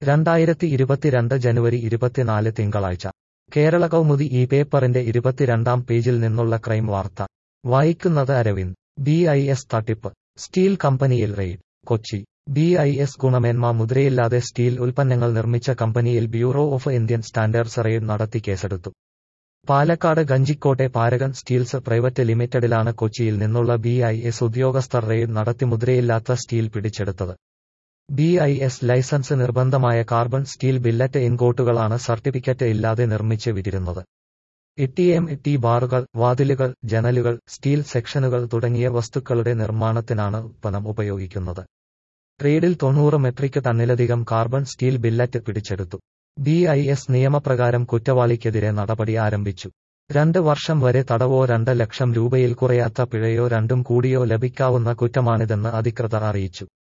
രണ്ടായിരത്തി ഇരുപത്തിരണ്ട് ജനുവരി ഇരുപത്തിനാല് തിങ്കളാഴ്ച കേരള കൗമുദി ഈ പേപ്പറിന്റെ ഇരുപത്തിരണ്ടാം പേജിൽ നിന്നുള്ള ക്രൈം വാർത്ത വായിക്കുന്നത് അരവിന്ദ് ബി ഐ എസ് തട്ടിപ്പ് സ്റ്റീൽ കമ്പനിയിൽ raid Kochi B I S ഗുണമേന്മ മുദ്രയില്ലാതെ സ്റ്റീൽ ഉൽപ്പന്നങ്ങൾ നിർമ്മിച്ച കമ്പനിയിൽ bureau of Indian standards raid നടത്തി കേസെടുത്തു പാലക്കാട് ഗഞ്ചിക്കോട്ടെ പാരഗൺ സ്റ്റീൽസ് പ്രൈവറ്റ് ലിമിറ്റഡിലാണ് കൊച്ചിയിൽ നിന്നുള്ള ബി ഐ എസ് ഉദ്യോഗസ്ഥർ റെയ്ഡ് നടത്തി മുദ്രയില്ലാത്ത സ്റ്റീൽ പിടിച്ചെടുത്തത് ബി ഐ എസ് ലൈസൻസ് നിർബന്ധമായ കാർബൺ സ്റ്റീൽ ബില്ലറ്റ് ഇൻകോട്ടുകളാണ് സർട്ടിഫിക്കറ്റ് ഇല്ലാതെ നിർമ്മിച്ച് വിറ്റിരുന്നത് ഇട്ടിഎം ടി ബാറുകൾ വാതിലുകൾ ജനലുകൾ സ്റ്റീൽ സെക്ഷനുകൾ തുടങ്ങിയ വസ്തുക്കളുടെ നിർമ്മാണത്തിനാണ് ഉത്പന്നം ഉപയോഗിക്കുന്നത് റെയ്ഡിൽ തൊണ്ണൂറ് മെട്രിക് ടണ്ണിലധികം കാർബൺ സ്റ്റീൽ ബില്ലറ്റ് പിടിച്ചെടുത്തു ബി ഐ എസ് നിയമപ്രകാരം കുറ്റവാളിക്കെതിരെ നടപടി ആരംഭിച്ചു രണ്ട് വർഷം വരെ തടവോ രണ്ട് ലക്ഷം രൂപയിൽ കുറയാത്ത പിഴയോ രണ്ടും കൂടിയോ ലഭിക്കാവുന്ന കുറ്റമാണിതെന്ന് അധികൃതർ അറിയിച്ചു